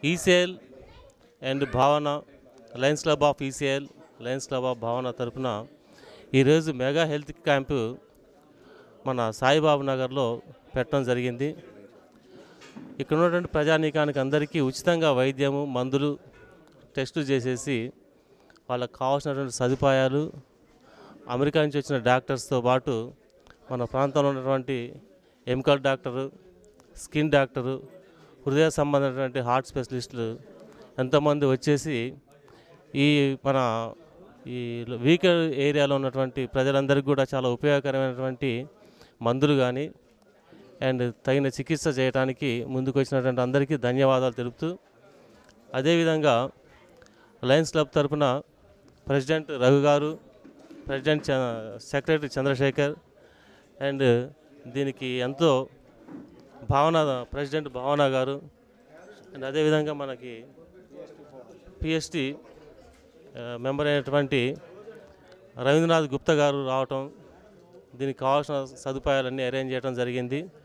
ECL and Bhavana lions club of ECL lions club of Bhavana తరపున ఈరోజు mega health camp మన సాయిబాబు నగర్లో పెట్టడం జరిగింది ఇక్కడ ఉన్నటువంటి ప్రజానీకానికి అందరికీ ఉచితంగా వైద్యము మందులు టెస్టులు చేసేసి వాళ్ళకి కావాల్సినటువంటి సదుపాయాలు అమెరికా నుంచి వచ్చిన డాక్టర్స్తో పాటు మన ప్రాంతంలో ఉన్నటువంటి ఎమికల్ డాక్టరు స్కిన్ డాక్టరు హృదయ సంబంధమైనటువంటి హార్ట్ స్పెషలిస్టులు ఎంతోమంది వచ్చేసి ఈ మన ఈ వీకర్ ఏరియాలో ఉన్నటువంటి ప్రజలందరికీ కూడా చాలా ఉపయోగకరమైనటువంటి మందులు కానీ అండ్ తగిన చికిత్స చేయడానికి ముందుకు వచ్చినటువంటి అందరికీ ధన్యవాదాలు తెలుపుతూ అదేవిధంగా లయన్స్ క్లబ్ తరపున ప్రెసిడెంట్ రఘు గారు ప్రెసిడెంట్ చ- సెక్రటరీ చంద్రశేఖర్ అండ్ దీనికి ఎంతో భావన ప్రెసిడెంట్ భావన గారు అండ్ అదేవిధంగా మనకి పిఎస్టి మెంబర్ అయినటువంటి రవీంద్రనాథ్ గుప్తా గారు రావటం దీనికి కావాల్సిన సదుపాయాలన్నీ అరేంజ్ చేయడం జరిగింది